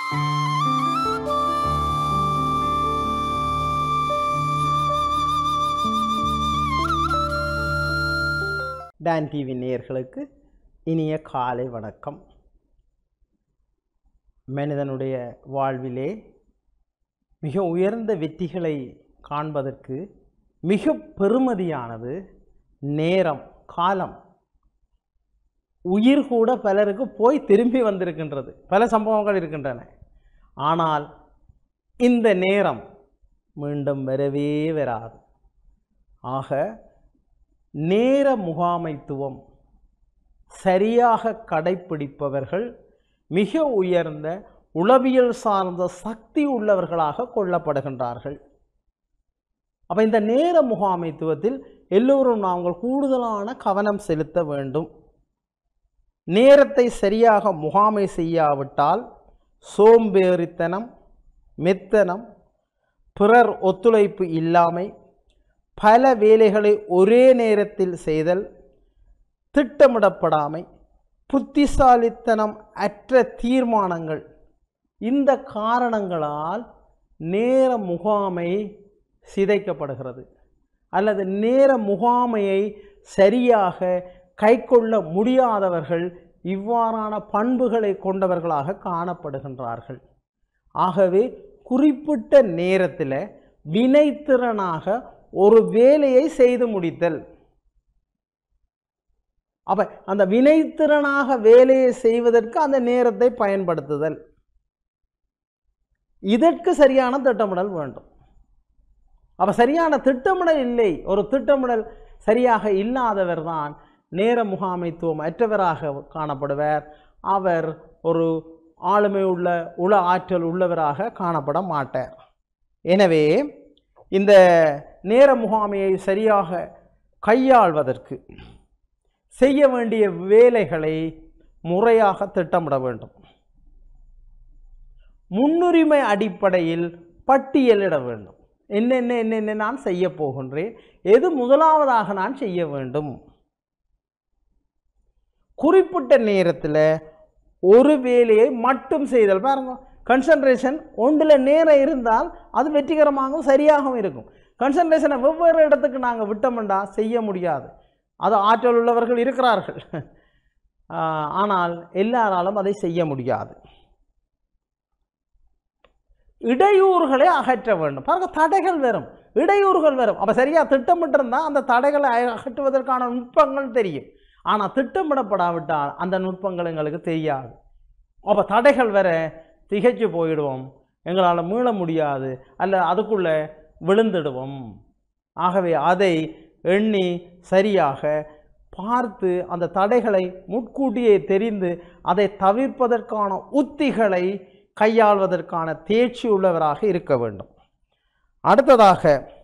Don TV நேயர்களுக்கு இனிய காலை வணக்கம் மனிதனுடைய வாழ்விலே மிக உயர்ந்த வெற்றிகளை காண்பதற்கு மிக பெருமதியானது நேரம் காலம் உயிர் கூட பலருக்கு போய் திரும்பி வந்திருக்கின்றது பல சம்பவங்கள் இருக்கின்றன ஆனால் இந்த நேரம் மீண்டும் வரவே வராது ஆக நேர முகாமைத்துவம் சரியாக கடைப்பிடிப்பவர்கள் மிக உயர்ந்த உளவியல் சார்ந்த சக்தி உள்ளவர்களாக கொள்ளப்படுகின்றார்கள் அப்போ இந்த நேர முகாமைத்துவத்தில் எல்லோரும் நாங்கள் கூடுதலான கவனம் செலுத்த வேண்டும் நேரத்தை சரியாக முகாமை செய்யாவிட்டால் சோம்பேறித்தனம் மெத்தனம் பிறர் ஒத்துழைப்பு இல்லாமை பல வேலைகளை ஒரே நேரத்தில் செய்தல் திட்டமிடப்படாமை புத்திசாலித்தனம் அற்ற தீர்மானங்கள் இந்த காரணங்களால் நேர முகாமை சிதைக்கப்படுகிறது அல்லது நேர முகாமையை சரியாக கைக்கொள்ள முடியாதவர்கள் இவ்வாறான பண்புகளை கொண்டவர்களாக காணப்படுகின்றார்கள் ஆகவே குறிப்பிட்ட நேரத்தில் வினைத்திறனாக ஒரு வேலையை செய்து முடித்தல் அப்ப அந்த வினைத்திறனாக வேலையை செய்வதற்கு அந்த நேரத்தை பயன்படுத்துதல் இதற்கு சரியான திட்டமிடல் வேண்டும் அப்ப சரியான திட்டமிடல் இல்லை ஒரு திட்டமிடல் சரியாக இல்லாதவர் தான் நேர முகாமைத்துவம் அற்றவராக காணப்படுவர் அவர் ஒரு ஆளுமை உள்ள உள ஆற்றல் உள்ளவராக காணப்பட மாட்டார் எனவே இந்த நேர முகாமையை சரியாக கையாள்வதற்கு செய்ய வேண்டிய வேலைகளை முறையாக திட்டமிட வேண்டும் முன்னுரிமை அடிப்படையில் பட்டியலிட வேண்டும் என்னென்ன என்னென்ன நான் செய்ய போகின்றேன் எது முதலாவதாக நான் செய்ய வேண்டும் குறிப்பிட்ட நேரத்தில் ஒரு வேலையை மட்டும் செய்தல் பாருங்க கன்சன்ட்ரேஷன் ஒன்றில் நேரம் இருந்தால் அது வெற்றிகரமாகவும் சரியாகவும் இருக்கும் கன்சன்ட்ரேஷனை வெவ்வேறு இடத்துக்கு நாங்கள் விட்டோம்டா செய்ய முடியாது அது ஆற்றல் உள்ளவர்கள் இருக்கிறார்கள் ஆஹ், ஆனால் எல்லாராலும் அதை செய்ய முடியாது இடையூறுகளை அகற்ற வேண்டும் பாருங்க தடைகள் வரும் இடையூறுகள் வரும் அப்போ சரியாக திட்டமிட்டிருந்தால் அந்த தடைகளை அகற்றுவதற்கான நுட்பங்கள் தெரியும் ஆனால் திட்டமிடப்படாவிட்டால் அந்த நுட்பங்கள் எங்களுக்கு தெரியாது அப்போ தடைகள் வர திகைச்சு போயிடுவோம் எங்களால் மீள முடியாது அல்ல அதுக்குள்ளே விழுந்துடுவோம் ஆகவே அதை எண்ணி சரியாக பார்த்து அந்த தடைகளை முட்கூட்டியே தெரிந்து அதை தவிர்ப்பதற்கான உத்திகளை கையாள்வதற்கான தேர்ச்சி உள்ளவராக இருக்க வேண்டும் அடுத்ததாக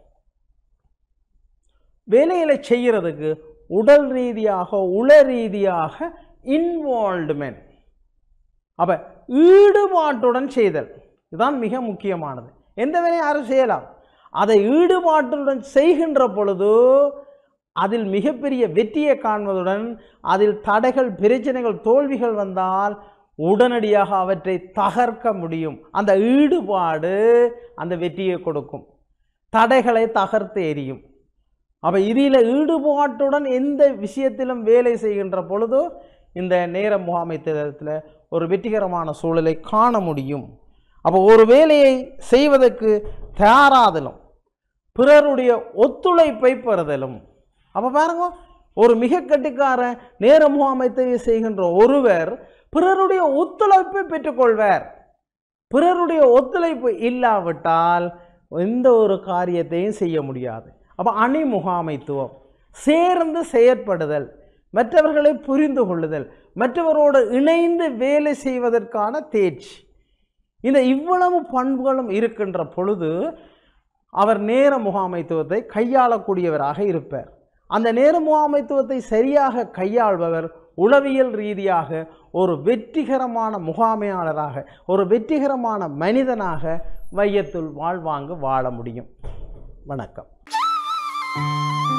வேலைகளை செய்கிறதுக்கு உடல் ரீதியாக உள ரீதியாக இன்வால்வ்மெண்ட் அப்போ ஈடுபாட்டுடன் செய்தல் இதுதான் மிக முக்கியமானது எந்த வேலையும் யாரும் செய்யலாம் அதை ஈடுபாட்டுடன் செய்கின்ற பொழுது அதில் மிகப்பெரிய வெற்றியை காண்பதுடன் அதில் தடைகள் பிரச்சனைகள் தோல்விகள் வந்தால் உடனடியாக அவற்றை தகர்க்க முடியும் அந்த ஈடுபாடு அந்த வெற்றியை கொடுக்கும் தடைகளை தகர்த்து எரியும் அப்போ இதில் ஈடுபாட்டுடன் எந்த விஷயத்திலும் வேலை செய்கின்ற பொழுது இந்த நேர முகாமைத்துவத்தில் ஒரு வெற்றிகரமான சூழலை காண முடியும் அப்போ ஒரு வேலையை செய்வதற்கு தயாராதலும் பிறருடைய ஒத்துழைப்பை பெறுதலும் அப்போ பாருங்க ஒரு மிக கட்டிக்காரன் நேர முகாமைத்தை செய்கின்ற ஒருவர் பிறருடைய ஒத்துழைப்பை பெற்றுக்கொள்வார் பிறருடைய ஒத்துழைப்பு இல்லாவிட்டால் எந்த ஒரு காரியத்தையும் செய்ய முடியாது அப்போ அணி முகாமைத்துவம் சேர்ந்து செயற்படுதல் மற்றவர்களை புரிந்து கொள்ளுதல் மற்றவரோடு இணைந்து வேலை செய்வதற்கான தேர்ச்சி இந்த இவ்வளவு பண்புகளும் இருக்கின்ற பொழுது அவர் நேர முகாமைத்துவத்தை கையாளக்கூடியவராக இருப்பார் அந்த நேர முகாமைத்துவத்தை சரியாக கையாள்பவர் உளவியல் ரீதியாக ஒரு வெற்றிகரமான முகாமையாளராக ஒரு வெற்றிகரமான மனிதனாக வையத்துள் வாழ்வாங்கு வாழ முடியும் வணக்கம்